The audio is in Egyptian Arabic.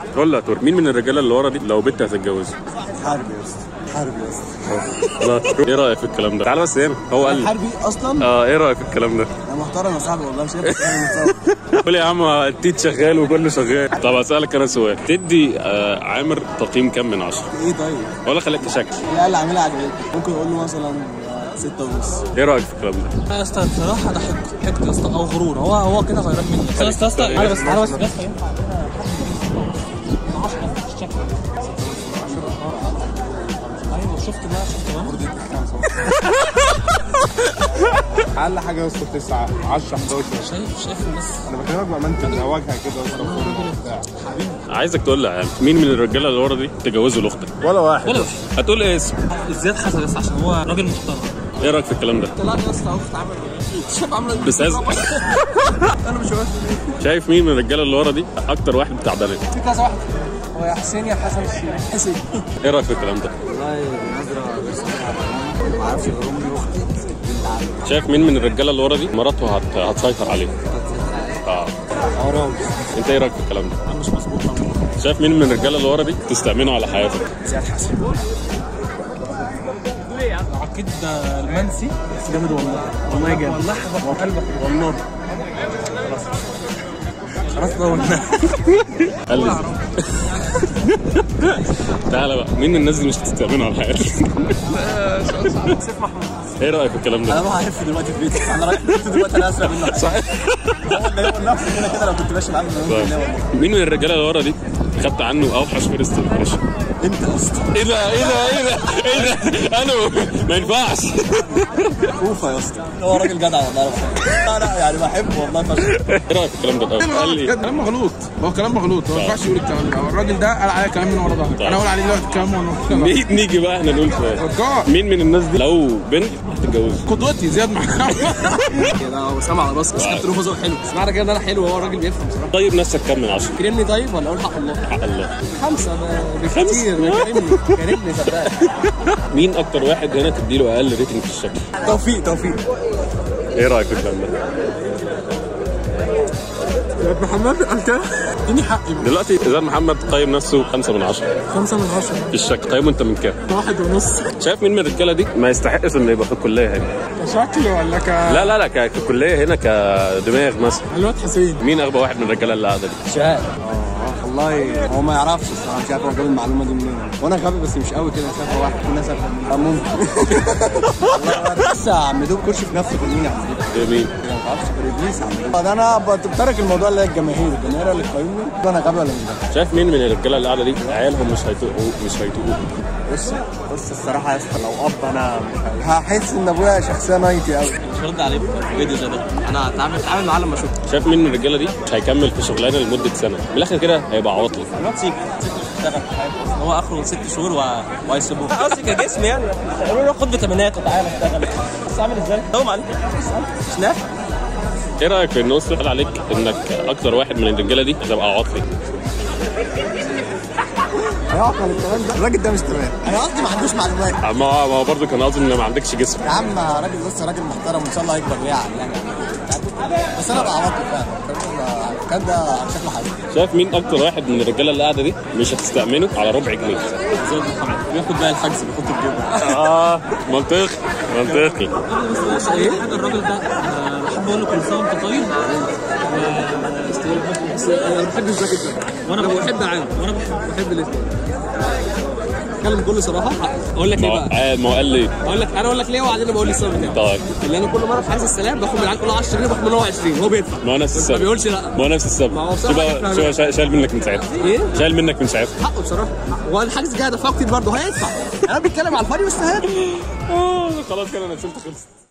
قول لي يا تور مين من الرجاله اللي ورا دي لو بنت هتتجوزه حربي يا اسطى حربي يا اسطى خلاص ايه رايك في الكلام ده تعال بس هنا هو قال لي حربي اصلا اه ايه رايك في الكلام ده انا محترم يا صاحبي والله شايف قول يا عم التيت شغال وكله شغال طب اسالك انا سؤال تدي آه عامر تقييم كام من عشرة ايه طيب ولا خليك شكل لا اللي عاملها عجبتني ممكن اقول له مثلا ستة ونص ايه رايك في الكلام ده يا اسطى بصراحه ده حقد حقد يا اسطى او غرور هو هو كده غيران مني يا اسطى يا اسطى تعالى بس تعالى بس يا اسطى ينفع ايوه شفت بقى شفت بقى اقل حاجه يا اسطى 9 10 11 شايف شايف الناس انا بكلمك بامانه انت واجهه كده يا اسطى بتاع. عايزك تقول لي يا عم مين من الرجاله اللي ورا دي تجوزه لاختك ولا واحد ولا هتقول ايه اسم زياد حسن بس عشان هو راجل محترم ايه رايك في الكلام ده لا يا اسطى اخت عامل شايف عامله بس عايز انا مش واقف شايف مين من الرجاله اللي ورا دي اكتر واحد بتاع بنات في كذا واحد هو يا حسين يا حسن الشيخ حسين ايه رايك في الكلام ده والله نظرة بس ما اعرفش غير امي واختي بنت عمي شايف مين من الرجاله اللي ورا دي مراته هت... هتسيطر عليه اه عراوي انت ايه رايك في الكلام ده انا مش مظبوط شايف مين من الرجاله اللي ورا دي تستأمنه على حياتك زياد حسن اكيد المنسي بس جامد والله والله جامد والله حبك قلبك والله خلاص بقى والله قال لي تعالى بقى مين من الناس دي مش هتستأمنه على حياتك سيف محمود ايه رايك في الكلام ده انا بقى عارف دلوقتي في بيتي انا رايح بيتي دلوقتي انا اسرع منه صحيح هو اللي هو نفسه كده كده لو كنت ماشي معاه من طيب. والله مين من الرجاله اللي ورا دي خدت عنه اوحش فيرست امبريشن انت يا اسطى ايه ده ايه ده ايه ده ايه ده انا ما ينفعش اوفا يا اسطى هو راجل جدع والله انا بحبه لا لا يعني بحبه والله فشخ ايه رايك في الكلام ده طيب قال لي كلام مغلوط هو كلام مغلوط هو ما ينفعش يقول الكلام ده هو الراجل ده قال عليا كلام من ورا ظهري انا اقول عليه دلوقتي كلام من ورا ظهري نيجي نيجي بقى احنا نقول سؤال رجاء مين من الناس دي لو بنت هتتجوزه قدوتي زياد محمد كده هو سامع على راسك بس كابتن رفضه حلو بس معنى كده ان انا حلو وهو راجل بيفهم بصراحه طيب نفسك كام من عشرة كرمني طيب ولا اقول حق الله؟ حق الله خمسه ما- بكتير ما كرمني كرمني صدقني مين اكتر واحد هنا تديله اقل ريتنج في الشكل توفيق توفيق ايه رايك في الكلام ده زياد محمد قال كده اديني حقي بقى. دلوقتي زياد محمد قيم نفسه خمسة من عشرة خمسه من عشره في الشكل طيب وانت من كام واحد ونص شايف مين من الرجاله دي ما يستحقش انه يبقى في الكليه هنا شكل ولا ك لا لا لا ك- ككليه هنا كدماغ مثلا الواد حسين مين اغبى واحد من الرجاله اللي قاعده دي شاء والله هو ما يعرفش الصراحه مش عارف هو جاب المعلومه دي منين وانا غبي بس مش قوي كده شايف هو واحد في ناس أفهم مني. ممكن والله لسه عم دوب كرسي في نفسه في مين يا عم دوب إيه مين ما تعرفش غير ابليس يا عم دوب ده انا بترك الموضوع اللي هي الجماهير الجماهير اللي تقيمني انا غبي ولا من ده شايف مين من الرجاله اللي قاعده دي عيالهم مش هيتوقوا مش هيتوقوا بص بص الصراحه يا اسطى لو اب انا مش هحس ان ابويا شخصيه نايتي قوي مش هرد عليه في فيديو زي ده انا هتعامل هتعامل معاه لما اشوفه شايف مين من الرجاله دي مش هيكمل في شغلانه لمده سنه من الاخر كده هيبقى عواطلي الواد سيكا سيكا مش هيشتغل في حياته هو اخره ست شهور و... وهيسيبوه قصدي كجسم يعني يقولوا له خد فيتامينات وتعالى اشتغل بس عامل ازاي؟ دوم عليك مش نافع ايه رايك في الناس قال عليك انك اكتر واحد من الرجاله دي هتبقى عواطلي هيعطل الكلام ده الراجل ده مش تمام انا قصدي ما عندوش معلومات ما ما هو برضه كان قصدي ان ما عندكش جسم يا عم راجل بص راجل محترم وان شاء الله هيكبر ويعقل يعني بس انا بعوضه فعلا الكلام ده شكله حلو شايف مين اكتر واحد من الرجاله اللي قاعده دي مش هتستأمنه على ربع جنيه زياد محمد بياخد بقى الحجز بيحط في جيبه اه منطقي منطقي بس ايه الراجل ده آه، بحب اقول له كل سنه وانت طيب بس انا بحب الجاكيت ده وانا بحب عام وانا بحب بحب الاثنين اتكلم بكل صراحه اقول لك ما ليه هو بقى آه، ما هو قال لي اقول لك انا اقول لك ليه وبعدين بقول لي السبب بتاعه طيب اللي انا كل مره في حجز السلام باخد من العيال كلها 10 جنيه باخد منه هو 20 هو بيدفع ما هو نفس بس السبب ما بيقولش لا ما هو نفس السبب ما هو شو بصراحة بقى إحنا- شو شا- شايل منك من ساعتها ايه؟ شايل منك من ساعتها حقه بصراحه والحجز جاي دفعه كتير برضه هيدفع انا بتكلم على الفاضي بس هيدفع آه، خلاص كده انا شلت خلصت